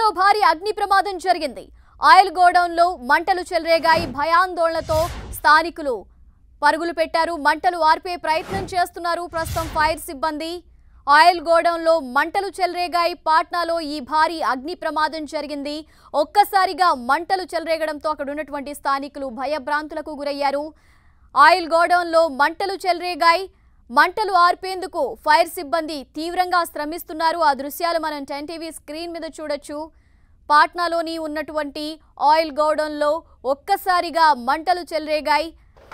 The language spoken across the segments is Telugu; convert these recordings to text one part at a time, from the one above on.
భారీ అగ్ని ప్రమాదం జరిగింది ఆయిల్ గోడౌన్లో మంటలు చెలరేగాయి భయాందోళనతో స్థానికులు పరుగులు పెట్టారు మంటలు ఆర్పే ప్రయత్నం చేస్తున్నారు ప్రస్తుతం ఫైర్ సిబ్బంది ఆయిల్ గోడౌన్లో మంటలు చెలరేగాయి పాట్నాలో ఈ భారీ అగ్ని ప్రమాదం జరిగింది ఒక్కసారిగా మంటలు చెలరేగడంతో అక్కడ ఉన్నటువంటి స్థానికులు భయభ్రాంతులకు గురయ్యారు ఆయిల్ గోడౌన్లో మంటలు చెలరేగాయి మంటలు ఆర్పేందుకు ఫైర్ సిబ్బంది తీవ్రంగా శ్రమిస్తున్నారు ఆ దృశ్యాలు మనం టెన్ టీవీ స్క్రీన్ మీద చూడొచ్చు పాట్నాలోని ఉన్నటువంటి ఆయిల్ గోడౌన్లో ఒక్కసారిగా మంటలు చెలరేగాయి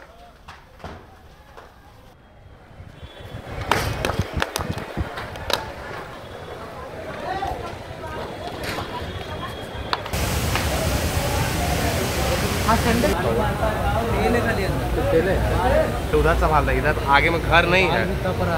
तो उधर संभाल रहा इधर आगे में घर नहीं है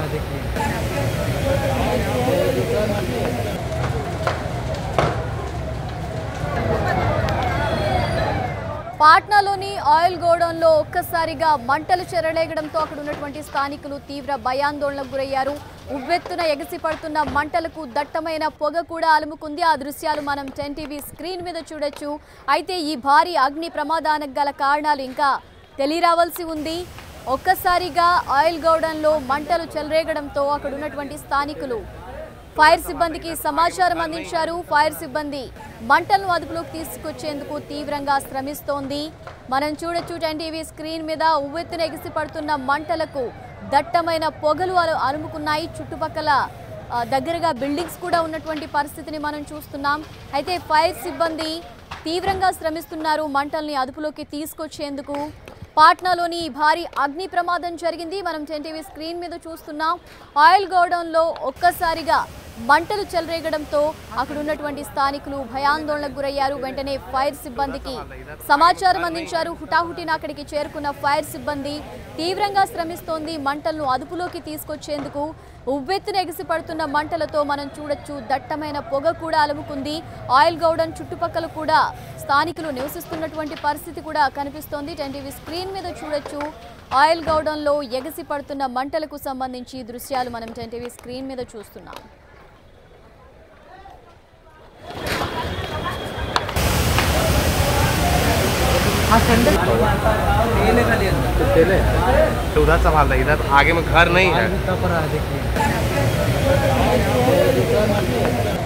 పాట్నాలోని ఆయిల్ గోడౌన్లో ఒక్కసారిగా మంటలు చెరలేగడంతో అక్కడ ఉన్నటువంటి స్థానికులు తీవ్ర భయాందోళనకు గురయ్యారు ఉవ్వెత్తున ఎగసి పడుతున్న మంటలకు దట్టమైన పొగ కూడా అలుముకుంది ఆ దృశ్యాలు మనం టెన్ టీవీ స్క్రీన్ మీద చూడొచ్చు అయితే ఈ భారీ అగ్ని ప్రమాదానికి గల కారణాలు ఇంకా తెలియరావాల్సి ఉంది ఒక్కసారిగా ఆయిల్ గోడౌన్లో మంటలు చెలరేగడంతో అక్కడ ఉన్నటువంటి స్థానికులు ఫైర్ సిబ్బందికి సమాచారం అందించారు ఫైర్ సిబ్బంది మంటలను అదుపులోకి తీసుకొచ్చేందుకు తీవ్రంగా శ్రమిస్తోంది మనం చూడొచ్చు టెన్ టీవీ స్క్రీన్ మీద ఉవ్వెత్తున ఎగిసి పడుతున్న మంటలకు దట్టమైన పొగలు అలు- అలుముకున్నాయి చుట్టుపక్కల ఆ, దగ్గరగా బిల్డింగ్స్ కూడా ఉన్నటువంటి పరిస్థితిని మనం చూస్తున్నాం అయితే ఫైర్ సిబ్బంది తీవ్రంగా శ్రమిస్తున్నారు మంటల్ని అదుపులోకి తీసుకొచ్చేందుకు పాట్నాలోని ఈ భారీ అగ్ని ప్రమాదం జరిగింది మనం టెన్ టీవీ స్క్రీన్ మీద చూస్తున్నాం ఆయిల్ గోడౌన్లో ఒక్కసారిగా మంటలు చెలరేగడంతో అక్కడ ఉన్నటువంటి స్థానికులు భయాందోళనకు గురయ్యారు వెంటనే ఫైర్ సిబ్బందికి సమాచారం అందించారు హుటాహుటిన అక్కడికి చేరుకున్న ఫైర్ సిబ్బంది తీవ్రంగా శ్రమిస్తోంది మంటలను అదుపులోకి తీసుకొచ్చేందుకు ఉవ్వెత్తున ఎగిసిపడుతున్న మంటలతో మనం చూడొచ్చు దట్టమైన పొగ కూడా అలుముకుంది ఆయిల్ గౌడన్ చుట్టుపక్కల కూడా స్థానికులు నివసిస్తున్నటువంటి పరిస్థితి కూడా కనిపిస్తోంది టెన్ టీవీ స్క్రీన్ మీద చూడొచ్చు ఆయిల్ గౌడన్లో ఎగసి పడుతున్న మంటలకు సంబంధించి దృశ్యాలు మనం టెన్ టీవీ స్క్రీన్ మీద చూస్తున్నాం तो उधर संभाल रहा इधर आगे में घर नहीं है